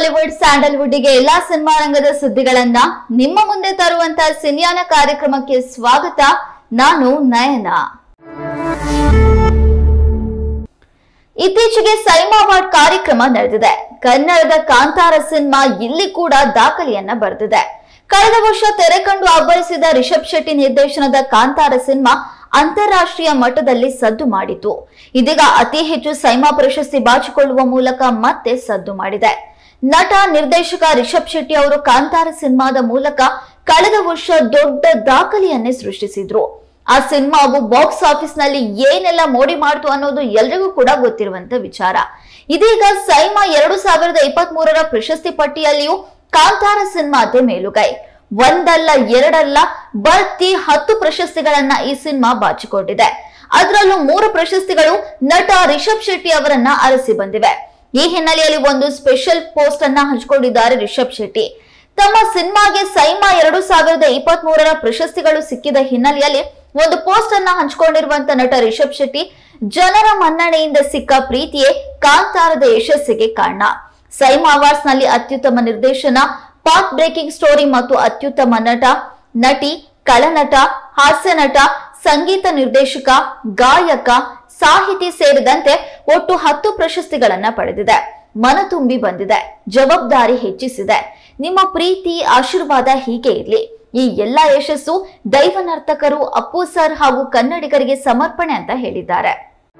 Bollywood ಸ್ಯಾಂಡಲ್ವುಡ್ಗೆ ಎಲ್ಲಾ cinema ರಂಗದ ಸುದ್ದಿಗಳನ್ನ ನಿಮ್ಮ ಮುಂದೆ ತರುವಂತ ಸಿನಿಯಾನ ಕಾರ್ಯಕ್ರಮಕ್ಕೆ ಸ್ವಾಗತ ನಾನು ನಯನ ಇತ್ತೀಚೆಗೆ ಸೈಮಾ ಅವಾರ್ಡ್ ಕಾರ್ಯಕ್ರಮ ನಡೆದಿದೆ ಕನ್ನಡದ ಕಾಂತಾರ ಸಿನಿಮಾ ಇಲ್ಲಿ ಕೂಡ ದಾಖಲೆಯನ್ನ ಬರೆದಿದೆ ಕಳೆದ ವರ್ಷ ತೆರೆ ಕಂಡು ಅಬ್ಬರಿಸಿದ ರಿಷಬ್ ಶೆಟ್ಟಿ ನಿರ್ದೇಶನದ ಕಾಂತಾರ ಸಿನಿಮಾ ಅಂತಾರಾಷ್ಟ್ರೀಯ ಮಟ್ಟದಲ್ಲಿ ಸದ್ದು ಮಾಡಿತು ಇದೀಗ ಅತಿ ಹೆಚ್ಚು ಸೈಮಾ ಪ್ರಶಸ್ತಿ ಬಾಚಿಕೊಳ್ಳುವ ಮೂಲಕ ಮತ್ತೆ ಸದ್ದು ಮಾಡಿದೆ ನಟ ನಿರ್ದೇಶಕ ರಿಷಬ್ ಶೆಟ್ಟಿ ಅವರು ಕಾಂತಾರ ಸಿನಿಮಾದ ಮೂಲಕ ಕಳೆದ ವರ್ಷ ದೊಡ್ಡ ದಾಖಲೆಯನ್ನೇ ಸೃಷ್ಟಿಸಿದ್ರು ಆ ಸಿನಿಮಾವು ಬಾಕ್ಸ್ ಆಫೀಸ್ ನಲ್ಲಿ ಏನೆಲ್ಲ ಮೋಡಿ ಮಾಡ್ತು ಅನ್ನೋದು ಎಲ್ರಿಗೂ ಕೂಡ ಗೊತ್ತಿರುವಂತ ವಿಚಾರ ಇದೀಗ ಸೈಮಾ ಎರಡು ಸಾವಿರದ ಇಪ್ಪತ್ತ್ ಮೂರರ ಪ್ರಶಸ್ತಿ ಪಟ್ಟಿಯಲ್ಲಿಯೂ ಕಾಂತಾರ ಸಿನಿಮಾದೇ ಮೇಲುಗೈ ಒಂದಲ್ಲ ಎರಡಲ್ಲ ಬರ್ತಿ ಹತ್ತು ಪ್ರಶಸ್ತಿಗಳನ್ನ ಈ ಸಿನಿಮಾ ಬಾಚಿಕೊಂಡಿದೆ ಅದರಲ್ಲೂ ಮೂರು ಪ್ರಶಸ್ತಿಗಳು ನಟ ರಿಷಬ್ ಶೆಟ್ಟಿ ಅವರನ್ನ ಅರಸಿ ಬಂದಿವೆ ಈ ಹಿನ್ನೆಲೆಯಲ್ಲಿ ಒಂದು ಸ್ಪೆಷಲ್ ಪೋಸ್ಟ್ ಅನ್ನ ಹಂಚಿಕೊಂಡಿದ್ದಾರೆ ರಿಷಬ್ ಶೆಟ್ಟಿ ತಮ್ಮ ಸಿನಿಮಾಗೆ ಸೈಮಾ ಎರಡು ಸಾವಿರದ ಇಪ್ಪತ್ತ್ ಮೂರರ ಪ್ರಶಸ್ತಿಗಳು ಸಿಕ್ಕಿದ ಹಿನ್ನೆಲೆಯಲ್ಲಿ ಒಂದು ಪೋಸ್ಟ್ ಅನ್ನ ಹಂಚಿಕೊಂಡಿರುವಂತ ನಟ ರಿಷಬ್ ಶೆಟ್ಟಿ ಜನರ ಮನ್ನಣೆಯಿಂದ ಸಿಕ್ಕ ಪ್ರೀತಿಯೇ ಕಾಂತಾರದ ಯಶಸ್ಸಿಗೆ ಕಾರಣ ಸೈಮಾ ಅವಾರ್ಡ್ಸ್ ನಲ್ಲಿ ಅತ್ಯುತ್ತಮ ನಿರ್ದೇಶನ ಪಾತ್ ಬ್ರೇಕಿಂಗ್ ಸ್ಟೋರಿ ಮತ್ತು ಅತ್ಯುತ್ತಮ ನಟ ನಟಿ ಕಳನಟ ಹಾಸ್ಯ ನಟ ಸಂಗೀತ ನಿರ್ದೇಶಕ ಗಾಯಕ ಸಾಹಿತಿ ಸೇರಿದಂತೆ ಒಟ್ಟು ಹತ್ತು ಪ್ರಶಸ್ತಿಗಳನ್ನ ಪಡೆದಿದೆ ಮನ ತುಂಬಿ ಬಂದಿದೆ ಜವಾಬ್ದಾರಿ ಹೆಚ್ಚಿಸಿದೆ ನಿಮ್ಮ ಪ್ರೀತಿ ಆಶೀರ್ವಾದ ಹೀಗೆ ಇರ್ಲಿ ಈ ಎಲ್ಲಾ ಯಶಸ್ಸು ದೈವ ನರ್ತಕರು ಅಪ್ಪು ಸರ್ ಹಾಗೂ ಕನ್ನಡಿಗರಿಗೆ ಸಮರ್ಪಣೆ ಅಂತ ಹೇಳಿದ್ದಾರೆ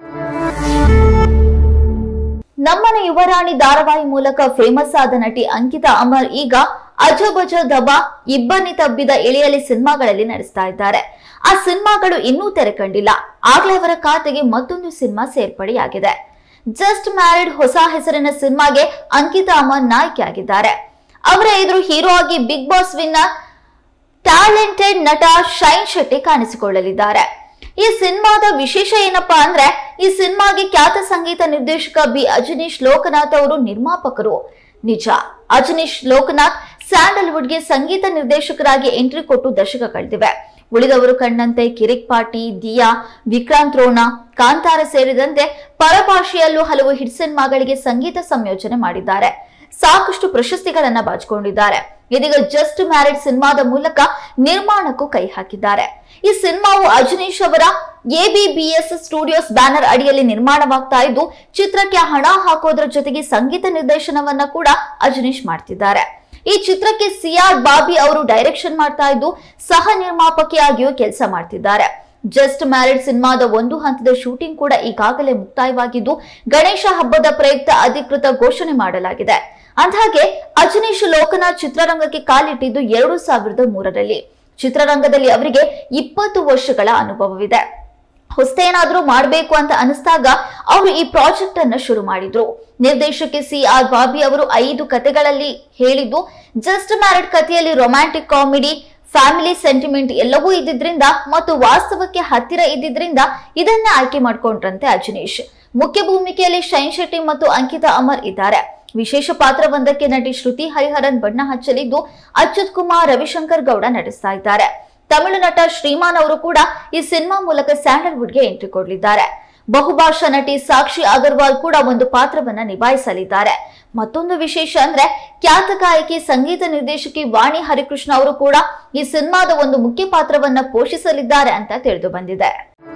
ನಮ್ಮನ ಯುವರಾಣಿ ಧಾರಾವಾಹಿ ಮೂಲಕ ಫೇಮಸ್ ಆದ ನಟಿ ಅಂಕಿತಾ ಅಮರ್ ಈಗ ಅಜಬಜ ದಬ ಇಬ್ಬನಿ ತಬ್ಬಿದ ಇಳಿಯಲಿ ಸಿನಿಮಾಗಳಲ್ಲಿ ನಡೆಸ್ತಾ ಇದ್ದಾರೆ ಆ ಸಿನಿಮಾಗಳು ಇನ್ನೂ ತೆರೆ ಕಂಡಿಲ್ಲ ಆಗ್ಲೇ ಅವರ ಖಾತೆಗೆ ಮತ್ತೊಂದು ಸಿನಿಮಾ ಸೇರ್ಪಡೆಯಾಗಿದೆ ಜಸ್ಟ್ ಮ್ಯಾರಿಡ್ ಹೊಸ ಹೆಸರಿನ ಸಿನಿಮಾಗೆ ಅಂಕಿತಾ ಅಮರ್ ನಾಯಕಿಯಾಗಿದ್ದಾರೆ ಅವರ ಎದುರು ಹೀರೋ ಆಗಿ ಬಿಗ್ ಬಾಸ್ ವಿನ್ನರ್ ಟ್ಯಾಲೆಂಟೆಡ್ ನಟ ಶೈನ್ ಶೆಟ್ಟಿ ಕಾಣಿಸಿಕೊಳ್ಳಲಿದ್ದಾರೆ ಈ ಸಿನಿಮಾದ ವಿಶೇಷ ಏನಪ್ಪಾ ಅಂದ್ರೆ ಈ ಸಿನಿಮಾಗೆ ಖ್ಯಾತ ಸಂಗೀತ ನಿರ್ದೇಶಕ ಬಿ ಅಜನೀಶ್ ಲೋಕನಾಥ್ ಅವರು ನಿರ್ಮಾಪಕರು ನಿಜ ಅಜನೀಶ್ ಲೋಕನಾಥ್ ಸ್ಯಾಂಡಲ್ವುಡ್ಗೆ ಸಂಗೀತ ನಿರ್ದೇಶಕರಾಗಿ ಎಂಟ್ರಿ ಕೊಟ್ಟು ದಶಕ ಕಳೆದಿವೆ ಉಳಿದವರು ಕಂಡಂತೆ ಕಿರಿಕ್ ಪಾಟಿ ದಿಯಾ ವಿಕ್ರಾಂತ್ ರೋಣ ಕಾಂತಾರ ಸೇರಿದಂತೆ ಪರಭಾಷೆಯಲ್ಲೂ ಹಲವು ಹಿಟ್ ಸಿನಿಮಾಗಳಿಗೆ ಸಂಗೀತ ಸಂಯೋಜನೆ ಮಾಡಿದ್ದಾರೆ ಸಾಕಷ್ಟು ಪ್ರಶಸ್ತಿಗಳನ್ನ ಬಾಚಿಕೊಂಡಿದ್ದಾರೆ ಇದೀಗ ಜಸ್ಟ್ ಮ್ಯಾರಿಡ್ ಸಿನಿಮಾದ ಮೂಲಕ ನಿರ್ಮಾಣಕ್ಕೂ ಕೈ ಹಾಕಿದ್ದಾರೆ ಈ ಸಿನಿಮಾವು ಅಜನೀಶ್ ಅವರ ಎಬಿಬಿಎಸ್ ಸ್ಟುಡಿಯೋಸ್ ಬ್ಯಾನರ್ ಅಡಿಯಲ್ಲಿ ನಿರ್ಮಾಣವಾಗ್ತಾ ಇದ್ದು ಚಿತ್ರಕ್ಕೆ ಹಣ ಹಾಕೋದ್ರ ಜೊತೆಗೆ ಸಂಗೀತ ನಿರ್ದೇಶನವನ್ನ ಕೂಡ ಅಜನೀಶ್ ಮಾಡ್ತಿದ್ದಾರೆ ಈ ಚಿತ್ರಕ್ಕೆ ಸಿಆರ್ ಬಾಬಿ ಅವರು ಡೈರೆಕ್ಷನ್ ಮಾಡ್ತಾ ಇದ್ದು ಸಹ ನಿರ್ಮಾಪಕಿಯಾಗಿಯೂ ಕೆಲಸ ಮಾಡ್ತಿದ್ದಾರೆ ಜಸ್ಟ್ ಮ್ಯಾರಿಡ್ ಸಿನಿಮಾದ ಒಂದು ಹಂತದ ಶೂಟಿಂಗ್ ಕೂಡ ಈಗಾಗಲೇ ಮುಕ್ತಾಯವಾಗಿದ್ದು ಗಣೇಶ ಹಬ್ಬದ ಪ್ರಯುಕ್ತ ಅಧಿಕೃತ ಘೋಷಣೆ ಮಾಡಲಾಗಿದೆ ಅಂದಹಾಗೆ ಅಜನೀಶ್ ಲೋಕನಾಥ್ ಚಿತ್ರರಂಗಕ್ಕೆ ಕಾಲಿಟ್ಟಿದ್ದು ಎರಡು ಸಾವಿರದ ಮೂರರಲ್ಲಿ ಚಿತ್ರರಂಗದಲ್ಲಿ ಅವರಿಗೆ ಇಪ್ಪತ್ತು ವರ್ಷಗಳ ಅನುಭವವಿದೆ ಹೊಸತೇನಾದ್ರೂ ಮಾಡಬೇಕು ಅಂತ ಅನಿಸ್ದಾಗ ಅವರು ಈ ಪ್ರಾಜೆಕ್ಟ್ ಅನ್ನ ಶುರು ಮಾಡಿದ್ರು ನಿರ್ದೇಶಕಿ ಸಿ ಆರ್ ಬಾಬಿ ಅವರು ಐದು ಕತೆಗಳಲ್ಲಿ ಹೇಳಿದ್ದು ಜಸ್ಟ್ ಮ್ಯಾರಿಡ್ ಕಥೆಯಲ್ಲಿ ರೊಮ್ಯಾಂಟಿಕ್ ಕಾಮಿಡಿ ಫ್ಯಾಮಿಲಿ ಸೆಂಟಿಮೆಂಟ್ ಎಲ್ಲವೂ ಇದ್ದಿದ್ರಿಂದ ಮತ್ತು ವಾಸ್ತವಕ್ಕೆ ಹತ್ತಿರ ಇದ್ದಿದ್ರಿಂದ ಇದನ್ನ ಆಯ್ಕೆ ಮಾಡ್ಕೊಂಡ್ರಂತೆ ಅಜನೀಶ್ ಮುಖ್ಯ ಭೂಮಿಕೆಯಲ್ಲಿ ಶೈನ್ ಶೆಟ್ಟಿ ಮತ್ತು ಅಂಕಿತಾ ಅಮರ್ ಇದ್ದಾರೆ ವಿಶೇಷ ಪಾತ್ರವೊಂದಕ್ಕೆ ನಟಿ ಶ್ರುತಿ ಹರಿಹರನ್ ಬಣ್ಣ ಹಚ್ಚಲಿದ್ದು ಅಚ್ಯುತ್ ಕುಮಾರ್ ರವಿಶಂಕರ್ ಗೌಡ ನಟಿಸ್ತಾ ಇದ್ದಾರೆ ತಮಿಳು ನಟ ಶ್ರೀಮಾನ್ ಅವರು ಕೂಡ ಈ ಸಿನಿಮಾ ಮೂಲಕ ಸ್ಯಾಂಡಲ್ವುಡ್ಗೆ ಎಂಟ್ರಿ ಕೊಡಲಿದ್ದಾರೆ ಬಹುಭಾಷಾ ನಟಿ ಸಾಕ್ಷಿ ಅಗರ್ವಾಲ್ ಕೂಡ ಒಂದು ಪಾತ್ರವನ್ನ ನಿಭಾಯಿಸಲಿದ್ದಾರೆ ಮತ್ತೊಂದು ವಿಶೇಷ ಅಂದ್ರೆ ಖ್ಯಾತ ಗಾಯಕಿ ಸಂಗೀತ ನಿರ್ದೇಶಕಿ ವಾಣಿ ಹರಿಕೃಷ್ಣ ಅವರು ಕೂಡ ಈ ಸಿನಿಮಾದ ಒಂದು ಮುಖ್ಯ ಪಾತ್ರವನ್ನ ಪೋಷಿಸಲಿದ್ದಾರೆ ಅಂತ ತಿಳಿದು ಬಂದಿದೆ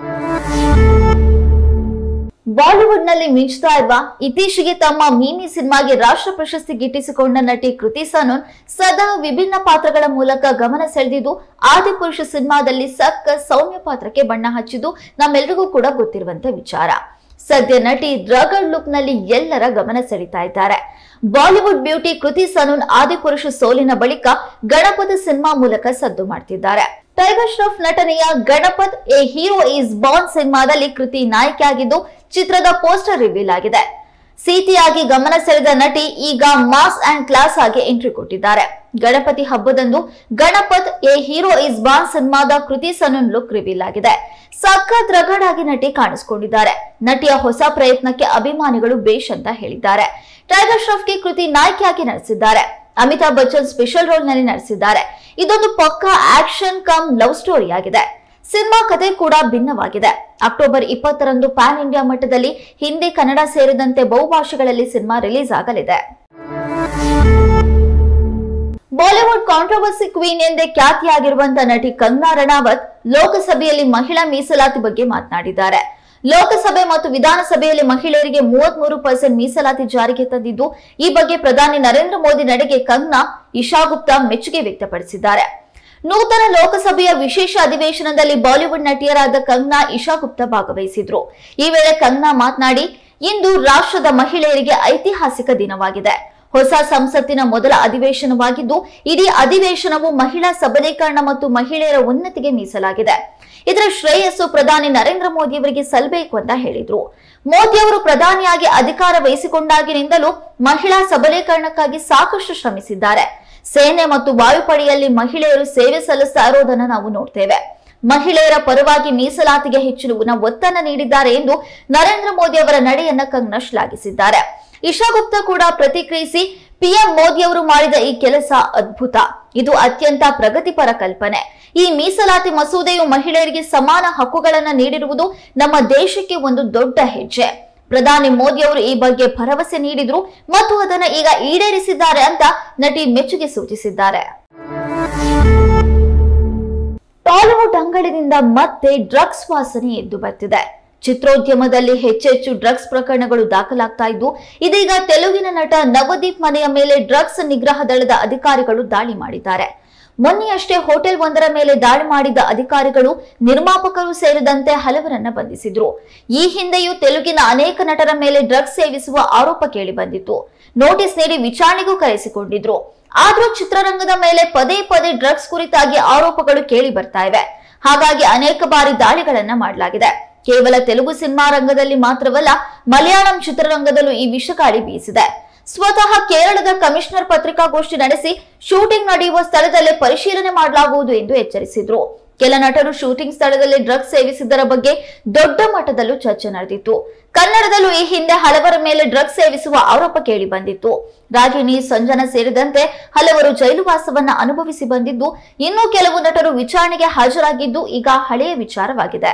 ಬಾಲಿವುಡ್ ನಲ್ಲಿ ಮಿಂಚ್ತಾ ಇರುವ ಇತ್ತೀಚೆಗೆ ತಮ್ಮ ಮೀಮಿ ಸಿನಿಮಾಗೆ ರಾಷ್ಟ್ರ ಪ್ರಶಸ್ತಿ ಗಿಟ್ಟಿಸಿಕೊಂಡ ನಟಿ ಕೃತಿ ಸನೂನ್ ಸದಾ ವಿಭಿನ್ನ ಪಾತ್ರಗಳ ಮೂಲಕ ಗಮನ ಸೆಳೆದಿದ್ದು ಆದಿಪುರುಷ ಸಿನಿಮಾದಲ್ಲಿ ಸಕ್ಕ ಸೌಮ್ಯ ಪಾತ್ರಕ್ಕೆ ಬಣ್ಣ ಹಚ್ಚಿದ್ದು ನಮ್ಮೆಲ್ರಿಗೂ ಕೂಡ ಗೊತ್ತಿರುವಂತ ವಿಚಾರ ಸದ್ಯ ನಟಿ ಡ್ರಗಡ್ ಲುಕ್ ನಲ್ಲಿ ಎಲ್ಲರ ಗಮನ ಸೆಳೀತಾ ಇದ್ದಾರೆ ಬಾಲಿವುಡ್ ಬ್ಯೂಟಿ ಕೃತಿ ಸನೂನ್ ಆದಿಪುರುಷ ಸೋಲಿನ ಬಳಿಕ ಗಣಪತ ಸಿನಿಮಾ ಮೂಲಕ ಸದ್ದು ಮಾಡ್ತಿದ್ದಾರೆ ಟೈಗರ್ ಶ್ರಾಫ್ ನಟನೆಯ Ganapath a hero is born ಸಿನಿಮಾದಲ್ಲಿ ಕೃತಿ ನಾಯಕಿಯಾಗಿದ್ದು ಚಿತ್ರದ ಪೋಸ್ಟರ್ ರಿವೀಲ್ ಆಗಿದೆ ಸೀತೆಯಾಗಿ ಗಮನ ಸೆಳೆದ ನಟಿ ಈಗ ಮಾಸ್ ಅಂಡ್ ಕ್ಲಾಸ್ ಆಗಿ ಎಂಟ್ರಿ ಕೊಟ್ಟಿದ್ದಾರೆ ಗಣಪತಿ ಹಬ್ಬದಂದು Ganapath a hero is born ಸಿನಿಮಾದ ಕೃತಿ ಸನೂನ್ ಲುಕ್ ರಿವೀಲ್ ಆಗಿದೆ ಸಖತ್ ರಗಡಾಗಿ ನಟಿ ಕಾಣಿಸಿಕೊಂಡಿದ್ದಾರೆ ನಟಿಯ ಹೊಸ ಪ್ರಯತ್ನಕ್ಕೆ ಅಭಿಮಾನಿಗಳು ಬೇಷ್ ಅಂತ ಹೇಳಿದ್ದಾರೆ ಟೈಗರ್ ಶ್ರಾಫ್ಗೆ ಕೃತಿ ನಾಯಕಿಯಾಗಿ ನಡೆಸಿದ್ದಾರೆ ಅಮಿತಾಬ್ ಬಚ್ಚನ್ ಸ್ಪೆಷಲ್ ರೋಲ್ ನಲ್ಲಿ ನಟಿಸಿದ್ದಾರೆ ಇದೊಂದು ಪಕ್ಕಾ ಆಕ್ಷನ್ ಕಮ್ ಲವ್ ಸ್ಟೋರಿ ಆಗಿದೆ ಸಿನಿಮಾ ಕಥೆ ಕೂಡ ಭಿನ್ನವಾಗಿದೆ ಅಕ್ಟೋಬರ್ ಇಪ್ಪತ್ತರಂದು ಪ್ಯಾನ್ ಇಂಡಿಯಾ ಮಟ್ಟದಲ್ಲಿ ಹಿಂದಿ ಕನ್ನಡ ಸೇರಿದಂತೆ ಬಹುಭಾಷೆಗಳಲ್ಲಿ ಸಿನಿಮಾ ರಿಲೀಸ್ ಆಗಲಿದೆ ಬಾಲಿವುಡ್ ಕಾಂಟ್ರವರ್ಸಿ ಕ್ವೀನ್ ಎಂದೇ ಖ್ಯಾತಿಯಾಗಿರುವಂತ ನಟಿ ಕಂಗನಾ ರಣಾವತ್ ಲೋಕಸಭೆಯಲ್ಲಿ ಮಹಿಳಾ ಮೀಸಲಾತಿ ಬಗ್ಗೆ ಮಾತನಾಡಿದ್ದಾರೆ ಲೋಕಸಭೆ ಮತ್ತು ವಿಧಾನಸಭೆಯಲ್ಲಿ ಮಹಿಳೆಯರಿಗೆ ಮೂವತ್ಮೂರು ಪರ್ಸೆಂಟ್ ಮೀಸಲಾತಿ ಜಾರಿಗೆ ತಂದಿದ್ದು ಈ ಬಗ್ಗೆ ಪ್ರಧಾನಿ ನರೇಂದ್ರ ಮೋದಿ ನಡೆಗೆ ಕಂಗನಾ ಇಶಾ ಗುಪ್ತಾ ಮೆಚ್ಚುಗೆ ವ್ಯಕ್ತಪಡಿಸಿದ್ದಾರೆ ನೂತನ ಲೋಕಸಭೆಯ ವಿಶೇಷ ಅಧಿವೇಶನದಲ್ಲಿ ಬಾಲಿವುಡ್ ನಟಿಯರಾದ ಕಂಗನಾ ಇಶಾ ಗುಪ್ತಾ ಭಾಗವಹಿಸಿದ್ರು ಈ ವೇಳೆ ಕಂಗನಾ ಮಾತನಾಡಿ ಇಂದು ರಾಷ್ಟ್ರದ ಮಹಿಳೆಯರಿಗೆ ಐತಿಹಾಸಿಕ ದಿನವಾಗಿದೆ ಹೊಸ ಸಂಸತ್ತಿನ ಮೊದಲ ಅಧಿವೇಶನವಾಗಿದ್ದು ಇಡೀ ಅಧಿವೇಶನವು ಮಹಿಳಾ ಸಬಲೀಕರಣ ಮತ್ತು ಮಹಿಳೆಯರ ಉನ್ನತಿಗೆ ಮೀಸಲಾಗಿದೆ ಇದರ ಶ್ರೇಯಸ್ಸು ಪ್ರಧಾನಿ ನರೇಂದ್ರ ಮೋದಿ ಅವರಿಗೆ ಸಲ್ಲಬೇಕು ಅಂತ ಹೇಳಿದ್ರು ಮೋದಿ ಅವರು ಪ್ರಧಾನಿಯಾಗಿ ಅಧಿಕಾರ ವಹಿಸಿಕೊಂಡಾಗಿನಿಂದಲೂ ಮಹಿಳಾ ಸಬಲೀಕರಣಕ್ಕಾಗಿ ಸಾಕಷ್ಟು ಶ್ರಮಿಸಿದ್ದಾರೆ ಸೇನೆ ಮತ್ತು ವಾಯುಪಡೆಯಲ್ಲಿ ಮಹಿಳೆಯರು ಸೇವೆ ಸಲ್ಲಿಸ್ತಾ ಇರೋದನ್ನ ನಾವು ನೋಡ್ತೇವೆ ಮಹಿಳೆಯರ ಪರವಾಗಿ ಮೀಸಲಾತಿಗೆ ಹೆಚ್ಚಿನ ಒತ್ತನ್ನು ನೀಡಿದ್ದಾರೆ ಎಂದು ನರೇಂದ್ರ ಮೋದಿ ಅವರ ನಡೆಯನ್ನ ಕಂಗನಾ ಶ್ಲಾಘಿಸಿದ್ದಾರೆ ಇಶಾ ಗುಪ್ತಾ ಕೂಡ ಪ್ರತಿಕ್ರಿಯಿಸಿ ಪಿಎಂ ಮೋದಿ ಅವರು ಮಾಡಿದ ಈ ಕೆಲಸ ಅದ್ಭುತ ಇದು ಅತ್ಯಂತ ಪ್ರಗತಿಪರ ಕಲ್ಪನೆ ಈ ಮೀಸಲಾತಿ ಮಸೂದೆಯು ಮಹಿಳೆಯರಿಗೆ ಸಮಾನ ಹಕ್ಕುಗಳನ್ನ ನೀಡಿರುವುದು ನಮ್ಮ ದೇಶಕ್ಕೆ ಒಂದು ದೊಡ್ಡ ಹೆಜ್ಜೆ ಪ್ರಧಾನಿ ಮೋದಿ ಅವರು ಈ ಬಗ್ಗೆ ಭರವಸೆ ನೀಡಿದ್ರು ಮತ್ತು ಅದನ್ನ ಈಗ ಈಡೇರಿಸಿದ್ದಾರೆ ಅಂತ ನಟಿ ಮೆಚ್ಚುಗೆ ಸೂಚಿಸಿದ್ದಾರೆ ಟಾಲಿವುಡ್ ಅಂಗಳದಿಂದ ಮತ್ತೆ ಡ್ರಗ್ಸ್ ವಾಸನೆ ಎದ್ದು ಬರ್ತಿದೆ ಚಿತ್ರೋದ್ಯಮದಲ್ಲಿ ಹೆಚ್ಚೆಚ್ಚು ಡ್ರಗ್ಸ್ ಪ್ರಕರಣಗಳು ದಾಖಲಾಗ್ತಾ ಇದ್ದು ಇದೀಗ ತೆಲುಗಿನ ನಟ ನವದೀಪ್ ಮನೆಯ ಮೇಲೆ ಡ್ರಗ್ಸ್ ನಿಗ್ರಹ ದಳದ ಅಧಿಕಾರಿಗಳು ದಾಳಿ ಮಾಡಿದ್ದಾರೆ ಮೊನ್ನೆಯಷ್ಟೇ ಹೋಟೆಲ್ ಒಂದರ ಮೇಲೆ ದಾಳಿ ಮಾಡಿದ ಅಧಿಕಾರಿಗಳು ನಿರ್ಮಾಪಕರು ಸೇರಿದಂತೆ ಹಲವರನ್ನ ಬಂಧಿಸಿದ್ರು ಈ ಹಿಂದೆಯೂ ತೆಲುಗಿನ ಅನೇಕ ನಟರ ಮೇಲೆ ಡ್ರಗ್ಸ್ ಸೇವಿಸುವ ಆರೋಪ ಕೇಳಿ ಬಂದಿತ್ತು ನೋಟಿಸ್ ನೀಡಿ ವಿಚಾರಣೆಗೂ ಕರೆಸಿಕೊಂಡಿದ್ರು ಆದ್ರೂ ಚಿತ್ರರಂಗದ ಮೇಲೆ ಪದೇ ಪದೇ ಡ್ರಗ್ಸ್ ಕುರಿತಾಗಿ ಆರೋಪಗಳು ಕೇಳಿ ಬರ್ತಾ ಇವೆ ಹಾಗಾಗಿ ಅನೇಕ ಬಾರಿ ದಾಳಿಗಳನ್ನ ಮಾಡಲಾಗಿದೆ ಕೇವಲ ತೆಲುಗು ಸಿನಿಮಾ ರಂಗದಲ್ಲಿ ಮಾತ್ರವಲ್ಲ ಮಲಯಾಳಂ ಚಿತ್ರರಂಗದಲ್ಲೂ ಈ ವಿಷಗಾಳಿ ಬೀಸಿದೆ ಸ್ವತಃ ಕೇರಳದ ಕಮಿಷನರ್ ಪತ್ರಿಕಾಗೋಷ್ಠಿ ನಡೆಸಿ ಶೂಟಿಂಗ್ ನಡೆಯುವ ಸ್ಥಳದಲ್ಲೇ ಪರಿಶೀಲನೆ ಮಾಡಲಾಗುವುದು ಎಂದು ಎಚ್ಚರಿಸಿದ್ರು ಕೆಲ ನಟರು ಶೂಟಿಂಗ್ ಸ್ಥಳದಲ್ಲಿ ಡ್ರಗ್ಸ್ ಸೇವಿಸಿದ್ದರ ಬಗ್ಗೆ ದೊಡ್ಡ ಮಟ್ಟದಲ್ಲೂ ಚರ್ಚೆ ನಡೆದಿತ್ತು ಕನ್ನಡದಲ್ಲೂ ಈ ಹಿಂದೆ ಹಲವರ ಮೇಲೆ ಡ್ರಗ್ಸ್ ಸೇವಿಸುವ ಆರೋಪ ಕೇಳಿ ಬಂದಿತ್ತು ರಾಗಿಣಿ ಸಂಜನಾ ಸೇರಿದಂತೆ ಹಲವರು ಜೈಲುವಾಸವನ್ನ ಅನುಭವಿಸಿ ಬಂದಿದ್ದು ಇನ್ನೂ ಕೆಲವು ನಟರು ವಿಚಾರಣೆಗೆ ಹಾಜರಾಗಿದ್ದು ಈಗ ಹಳೆಯ ವಿಚಾರವಾಗಿದೆ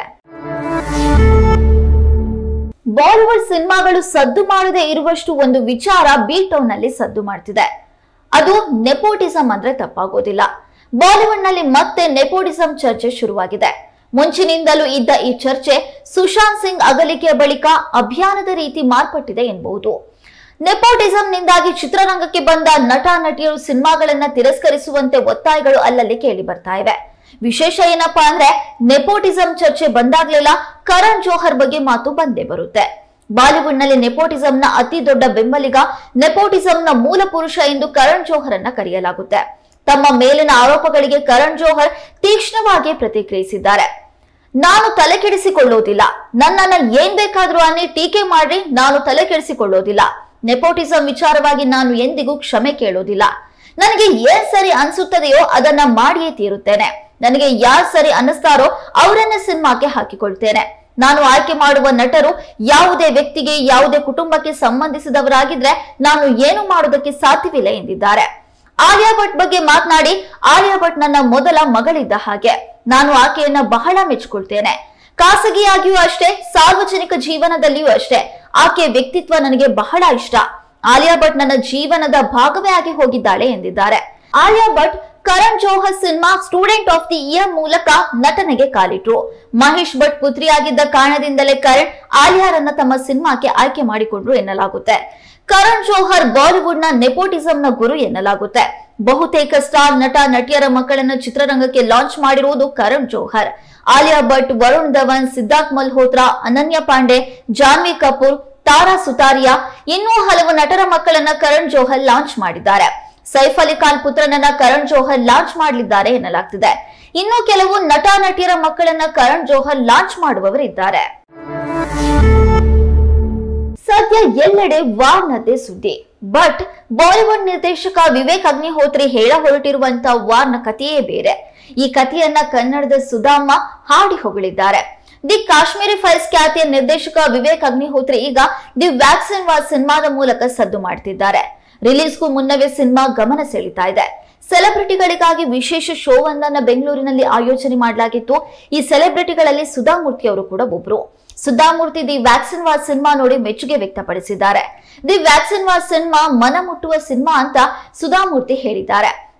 ಬಾಲಿವುಡ್ ಸಿನಿಮಾಗಳು ಸದ್ದು ಮಾಡದೆ ಇರುವಷ್ಟು ಒಂದು ವಿಚಾರ ಬಿ ಟೌನ್ ನಲ್ಲಿ ಸದ್ದು ಮಾಡ್ತಿದೆ ಅದು ನೆಪೋಟಿಸಂ ಅಂದ್ರೆ ತಪ್ಪಾಗೋದಿಲ್ಲ ಬಾಲಿವುಡ್ ನಲ್ಲಿ ಮತ್ತೆ ನೆಪೋಟಿಸಂ ಚರ್ಚೆ ಶುರುವಾಗಿದೆ ಮುಂಚಿನಿಂದಲೂ ಇದ್ದ ಈ ಚರ್ಚೆ ಸುಶಾಂತ್ ಸಿಂಗ್ ಅಗಲಿಕೆಯ ಬಳಿಕ ಅಭಿಯಾನದ ರೀತಿ ಮಾರ್ಪಟ್ಟಿದೆ ಎನ್ನಬಹುದು ನೆಪೋಟಿಸಂನಿಂದಾಗಿ ಚಿತ್ರರಂಗಕ್ಕೆ ಬಂದ ನಟ ನಟಿಯರು ಸಿನಿಮಾಗಳನ್ನ ತಿರಸ್ಕರಿಸುವಂತೆ ಒತ್ತಾಯಗಳು ಅಲ್ಲಲ್ಲಿ ಕೇಳಿ ಬರ್ತಾ ಇವೆ ವಿಶೇಷ ಏನಪ್ಪಾ ಅಂದ್ರೆ ನೆಪೋಟಿಸಂ ಚರ್ಚೆ ಬಂದಾಗ್ಲೆಲ್ಲ ಕರಣ್ ಜೋಹರ್ ಬಗ್ಗೆ ಮಾತು ಬಂದೇ ಬರುತ್ತೆ ಬಾಲಿವುಡ್ ನಲ್ಲಿ ನೆಪೋಟಿಸಂನ ಅತಿ ದೊಡ್ಡ ಬೆಂಬಲಿಗ ನೆಪೋಟಿಸಂನ ಮೂಲ ಪುರುಷ ಎಂದು ಕರಣ್ ಜೋಹರ್ ಅನ್ನ ಕರೆಯಲಾಗುತ್ತೆ ತಮ್ಮ ಮೇಲಿನ ಆರೋಪಗಳಿಗೆ ಕರಣ್ ಜೋಹರ್ ತೀಕ್ಷ್ಣವಾಗಿ ಪ್ರತಿಕ್ರಿಯಿಸಿದ್ದಾರೆ ನಾನು ತಲೆ ಕೆಡಿಸಿಕೊಳ್ಳೋದಿಲ್ಲ ನನ್ನನ್ನ ಏನ್ ಬೇಕಾದ್ರೂ ಅನ್ನಿ ಟೀಕೆ ಮಾಡಿ ನಾನು ತಲೆ ಕೆಡಿಸಿಕೊಳ್ಳೋದಿಲ್ಲ ನೆಪೋಟಿಸಂ ವಿಚಾರವಾಗಿ ನಾನು ಎಂದಿಗೂ ಕ್ಷಮೆ ಕೇಳೋದಿಲ್ಲ ನನಗೆ ಏನ್ ಸರಿ ಅನ್ಸುತ್ತದೆಯೋ ಅದನ್ನ ಮಾಡಿಯೇ ತೀರುತ್ತೇನೆ ನನಗೆ ಯಾರ್ ಸರಿ ಅನ್ನಿಸ್ತಾರೋ ಅವರನ್ನ ಸಿನಿಮಾಕ್ಕೆ ಹಾಕಿಕೊಳ್ತೇನೆ ನಾನು ಆಯ್ಕೆ ಮಾಡುವ ನಟರು ಯಾವುದೇ ವ್ಯಕ್ತಿಗೆ ಯಾವುದೇ ಕುಟುಂಬಕ್ಕೆ ಸಂಬಂಧಿಸಿದವರಾಗಿದ್ರೆ ನಾನು ಏನು ಮಾಡೋದಕ್ಕೆ ಸಾಧ್ಯವಿಲ್ಲ ಎಂದಿದ್ದಾರೆ ಆಲಿಯಾ ಭಟ್ ಬಗ್ಗೆ ಮಾತನಾಡಿ ಆಲಿಯಾ ಭಟ್ ನನ್ನ ಮೊದಲ ಮಗಳಿದ್ದ ಹಾಗೆ ನಾನು ಆಕೆಯನ್ನ ಬಹಳ ಮೆಚ್ಕೊಳ್ತೇನೆ ಖಾಸಗಿಯಾಗಿಯೂ ಅಷ್ಟೇ ಸಾರ್ವಜನಿಕ ಜೀವನದಲ್ಲಿಯೂ ಅಷ್ಟೇ ಆಕೆಯ ವ್ಯಕ್ತಿತ್ವ ನನಗೆ ಬಹಳ ಇಷ್ಟ ಆಲಿಯಾ ಭಟ್ ನನ್ನ ಜೀವನದ ಭಾಗವೇ ಆಗಿ ಹೋಗಿದ್ದಾಳೆ ಎಂದಿದ್ದಾರೆ Alia Bhatt Karan Johar cinema student of the year ಮೂಲಕ ನಟನೆಗೆ ಕಾಲಿಟ್ರು ಮಹೇಶ್ ಭಟ್ ಪುತ್ರಿಯಾಗಿದ್ದ ಕಾರಣದಿಂದಲೇ ಕರಣ್ ಆಲಿಯಾರನ್ನ ತಮ್ಮ ಸಿನಿಮಾಕ್ಕೆ ಆಯ್ಕೆ ಮಾಡಿಕೊಂಡ್ರು ಎನ್ನಲಾಗುತ್ತೆ ಕರಣ್ ಜೋಹರ್ ಬಾಲಿವುಡ್ ನ ನೆಪೋಟಿಸಂ ನ ಗುರು ಎನ್ನಲಾಗುತ್ತೆ ಬಹುತೇಕ ಸ್ಟಾರ್ ನಟ ನಟಿಯರ ಮಕ್ಕಳನ್ನ ಚಿತ್ರರಂಗಕ್ಕೆ ಲಾಂಚ್ ಮಾಡಿರುವುದು ಕರಣ್ ಜೋಹರ್ ಆಲಿಯಾ ಭಟ್ ವರುಣ್ ಧವನ್ ಸಿದ್ಧಾರ್ಥ್ ಮಲ್ಹೋತ್ರಾ ಅನನ್ಯ ಪಾಂಡೆ ಜಾನ್ವಿ ಕಪೂರ್ ತಾರಾ ಸುತಾರಿಯಾ ಇನ್ನೂ ಹಲವು ನಟರ ಮಕ್ಕಳನ್ನ ಕರಣ್ ಜೋಹರ್ ಲಾಂಚ್ ಮಾಡಿದ್ದಾರೆ ಸೈಫ್ ಅಲಿ ಖಾನ್ ಪುತ್ರನನ್ನ ಕರಣ್ ಜೋಹರ್ ಲಾಂಚ್ ಮಾಡಲಿದ್ದಾರೆ ಎನ್ನಲಾಗ್ತಿದೆ ಇನ್ನು ಕೆಲವು ನಟ ನಟಿಯರ ಮಕ್ಕಳನ್ನ ಕರಣ್ ಜೋಹರ್ ಲಾಂಚ್ ಮಾಡುವವರಿದ್ದಾರೆ ಸದ್ಯ ಎಲ್ಲೆಡೆ ವಾರ್ನತೆ ಸುದ್ದಿ ಬಟ್ ಬಾಲಿವುಡ್ ನಿರ್ದೇಶಕ ವಿವೇಕ್ ಅಗ್ನಿಹೋತ್ರಿ ಹೇಳ ಹೊರಟಿರುವಂತ ವಾರ್ನ ಕಥೆಯೇ ಬೇರೆ ಈ ಕಥೆಯನ್ನ ಕನ್ನಡದ ಸುಧಾಮ ಹಾಡಿ ಹೊಗಳಿದ್ದಾರೆ ದಿ ಕಾಶ್ಮೀರಿ ಫೈಲ್ಸ್ ಖ್ಯಾತಿಯ ನಿರ್ದೇಶಕ ವಿವೇಕ್ ಅಗ್ನಿಹೋತ್ರಿ ಈಗ ದಿ ವ್ಯಾಕ್ಸಿನ್ ವಾರ್ ಸಿನಿಮಾದ ಮೂಲಕ ಸದ್ದು ಮಾಡ್ತಿದ್ದಾರೆ ರಿಲೀಸ್ಗೂ ಮುನ್ನವೇ ಸಿನಿಮಾ ಗಮನ ಸೆಳೀತಾ ಇದೆ ಸೆಲೆಬ್ರಿಟಿಗಳಿಗಾಗಿ ವಿಶೇಷ ಶೋ ಒಂದನ್ನ ಬೆಂಗಳೂರಿನಲ್ಲಿ ಆಯೋಜನೆ ಮಾಡಲಾಗಿತ್ತು ಈ ಸೆಲೆಬ್ರಿಟಿಗಳಲ್ಲಿ ಸುಧಾಮೂರ್ತಿ ಅವರು ಕೂಡ ಒಬ್ರು Sudha Murty the vaccine war cinema ನೋಡಿ ಮೆಚ್ಚುಗೆ ವ್ಯಕ್ತಪಡಿಸಿದ್ದಾರೆ ದಿ ವ್ಯಾಕ್ಸಿನ್ ವಾರ್ ಸಿನಿಮಾ ಮನ ಮುಟ್ಟುವ ಸಿನಿಮಾ ಅಂತ ಸುಧಾಮೂರ್ತಿ ಹೇಳಿದ್ದಾರೆ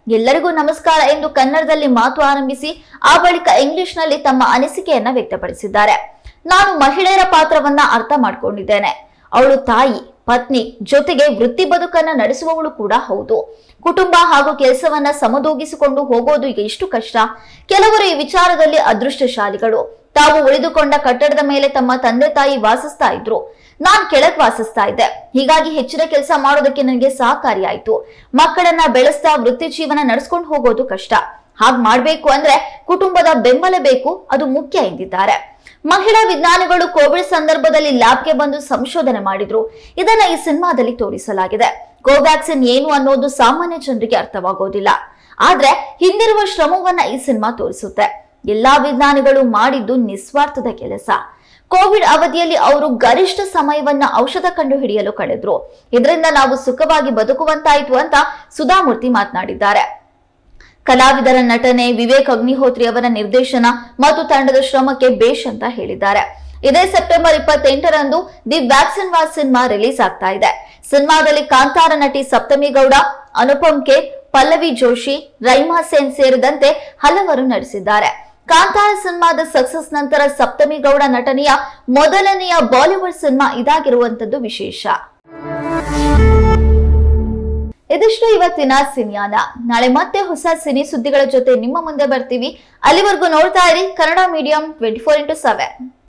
ಎಲ್ಲರಿಗೂ ನಮಸ್ಕಾರ ಎಂದು ಕನ್ನಡದಲ್ಲಿ ಮಾತು ಆರಂಭಿಸಿ ಆ ಬಳಿಕ ಇಂಗ್ಲಿಷ್ನಲ್ಲಿ ತಮ್ಮ ಅನಿಸಿಕೆಯನ್ನ ವ್ಯಕ್ತಪಡಿಸಿದ್ದಾರೆ ನಾನು ಮಹಿಳೆಯರ ಪಾತ್ರವನ್ನ ಅರ್ಥ ಮಾಡ್ಕೊಂಡಿದ್ದೇನೆ ಅವಳು ತಾಯಿ ಪತ್ನಿ ಜೊತೆಗೆ ವೃತ್ತಿ ಬದುಕನ್ನ ನಡೆಸುವವಳು ಕೂಡ ಹೌದು ಕುಟುಂಬ ಹಾಗೂ ಕೆಲಸವನ್ನ ಸಮದೂಗಿಸಿಕೊಂಡು ಹೋಗೋದು ಈಗ ಎಷ್ಟು ಕಷ್ಟ ಕೆಲವರು ಈ ವಿಚಾರದಲ್ಲಿ ಅದೃಷ್ಟಶಾಲಿಗಳು ತಾವು ಉಳಿದುಕೊಂಡ ಕಟ್ಟಡದ ಮೇಲೆ ತಮ್ಮ ತಂದೆ ತಾಯಿ ವಾಸಿಸ್ತಾ ಇದ್ರು ನಾನ್ ಕೆಳಗ್ ವಾಸಿಸ್ತಾ ಇದ್ದೆ ಹೀಗಾಗಿ ಹೆಚ್ಚಿನ ಕೆಲಸ ಮಾಡೋದಕ್ಕೆ ನನಗೆ ಸಹಕಾರಿಯಾಯ್ತು ಮಕ್ಕಳನ್ನ ಬೆಳೆಸ್ತಾ ವೃತ್ತಿ ಜೀವನ ನಡೆಸ್ಕೊಂಡು ಹೋಗೋದು ಕಷ್ಟ ಹಾಗ್ ಮಾಡ್ಬೇಕು ಅಂದ್ರೆ ಕುಟುಂಬದ ಬೆಂಬಲ ಬೇಕು ಅದು ಮುಖ್ಯ ಎಂದಿದ್ದಾರೆ ಮಹಿಳಾ ವಿಜ್ಞಾನಿಗಳು ಕೋವಿಡ್ ಸಂದರ್ಭದಲ್ಲಿ ಲ್ಯಾಬ್ಗೆ ಬಂದು ಸಂಶೋಧನೆ ಮಾಡಿದ್ರು ಇದನ್ನ ಈ ಸಿನಿಮಾದಲ್ಲಿ ತೋರಿಸಲಾಗಿದೆ ಕೋವ್ಯಾಕ್ಸಿನ್ ಏನು ಅನ್ನೋದು ಸಾಮಾನ್ಯ ಜನರಿಗೆ ಅರ್ಥವಾಗೋದಿಲ್ಲ ಆದ್ರೆ ಹಿಂದಿರುವ ಶ್ರಮವನ್ನ ಈ ಸಿನಿಮಾ ತೋರಿಸುತ್ತೆ ಎಲ್ಲಾ ವಿಜ್ಞಾನಿಗಳು ಮಾಡಿದ್ದು ನಿಸ್ವಾರ್ಥದ ಕೆಲಸ ಕೋವಿಡ್ ಅವಧಿಯಲ್ಲಿ ಅವರು ಗರಿಷ್ಠ ಸಮಯವನ್ನ ಔಷಧ ಕಂಡು ಹಿಡಿಯಲು ಕಳೆದ್ರು ಇದರಿಂದ ನಾವು ಸುಖವಾಗಿ ಬದುಕುವಂತಾಯ್ತು ಅಂತ ಸುಧಾಮೂರ್ತಿ ಮಾತನಾಡಿದ್ದಾರೆ ಕಲಾವಿದರ ನಟನೆ ವಿವೇಕ್ ಅಗ್ನಿಹೋತ್ರಿ ಅವರ ನಿರ್ದೇಶನ ಮತ್ತು ತಂಡದ ಶ್ರಮಕ್ಕೆ ಬೇಷ್ ಅಂತ ಹೇಳಿದ್ದಾರೆ ಇದೇ ಸೆಪ್ಟೆಂಬರ್ ಇಪ್ಪತ್ತೆಂಟರಂದು the vaccine war cinema release ಆಗ್ತಾ ಇದೆ ಸಿನಿಮಾದಲ್ಲಿ ಕಾಂತಾರ ನಟಿ ಸಪ್ತಮಿ ಗೌಡ ಅನುಪಮ್ ಕೆ ಪಲ್ಲವಿ ಜೋಶಿ ರೈಮಾ ಸೇನ್ ಸೇರಿದಂತೆ ಹಲವರು ನಟಿಸಿದ್ದಾರೆ ಕಾಂತಾರ ಸಿನಿಮಾದ ಸಕ್ಸಸ್ ನಂತರ ಸಪ್ತಮಿ ಗೌಡ ನಟನೆಯ ಮೊದಲನೆಯ ಬಾಲಿವುಡ್ ಸಿನಿಮಾ ಇದಾಗಿರುವಂತದ್ದು ವಿಶೇಷ ಇದಿಷ್ಟು ಇವತ್ತಿನ ಸಿನಿಯಾನ ನಾಳೆ ಮತ್ತೆ ಹೊಸ ಸಿನಿ ಸುದ್ದಿಗಳ ಜೊತೆ ನಿಮ್ಮ ಮುಂದೆ ಬರ್ತೀವಿ ಅಲ್ಲಿವರೆಗೂ ನೋಡ್ತಾ ಇರಿ Kannada medium twenty four into seven